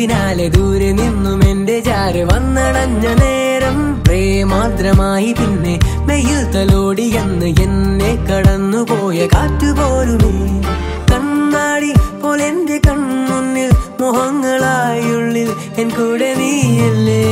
തുമ്പിനാലെ ദൂരെ നിന്നും എന്റെ ചാര് വന്നടഞ്ഞ നേരം പ്രേമാദ്രമായി പിന്നെ മെയിൽ തലോടി എന്ന് എന്നെ കടന്നുപോയ കാറ്റുപോലുമേ കണ്ണാടി പോലെ എന്റെ കൺമുന്നിൽ മോഹങ്ങളായുള്ളിൽ എൻ കൂടെ നീയല്ലേ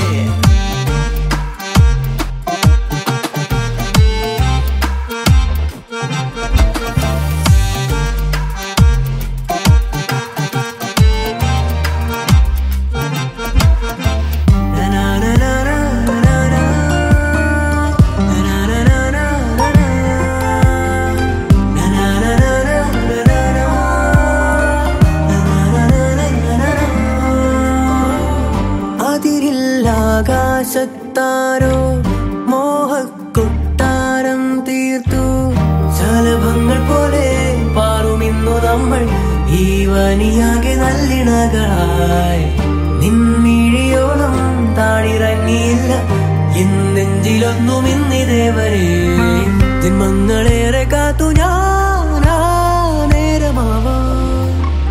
അതിരില്ലാകാശത്താരോ മോഹക്കൊട്ടാരം തീർത്തു ശലഭങ്ങൾ പോലെ പാറുമിന്നു നമ്മൾ ഈ വനിയാകെ നല്ലിണകളായി നിൻമിഴിയോളം താണിറങ്ങിയില്ല ഇന്നെഞ്ചിലൊന്നും ഇന്നിതേവരെ ജന്മങ്ങളേറെ കാത്തു ഞാൻ ആ നേരമാവാം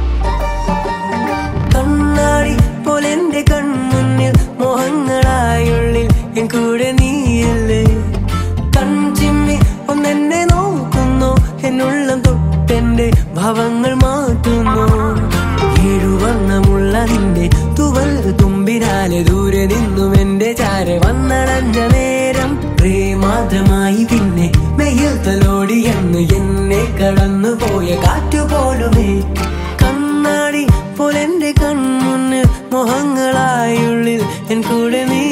കണ്ണാടി പോലെ എന്റെ കൺമുന്നിൽ മോഹങ്ങളായുള്ളിൽ എൻ കൂടെ നീയല്ലേ കൺചിമ്മി ഒന്നെന്നെ നോക്കുന്നു എന്നുള്ളം തൊട്ടെന്റെ ഭാവങ്ങൾ മാറ്റുന്നു ഏഴുവർണ്ണമുള്ള നിന്റെ തുവൽ തുമ്പിനാലെ ദൂരെ നിന്നും എന്റെ ചാര വന്നടഞ്ഞ നേരം പ്രേമാദ്രമായി പിന്നെ മെയ്യിൽ തലോടി എന്ന് എന്നെ കടന്നുപോയ കാറ്റുപോലുമേ കണ്ണാടി പോലെ എന്റെ കൺമുന്നിൽ മോഹങ്ങളായുള്ളിൽ എൻ കൂടെ നീ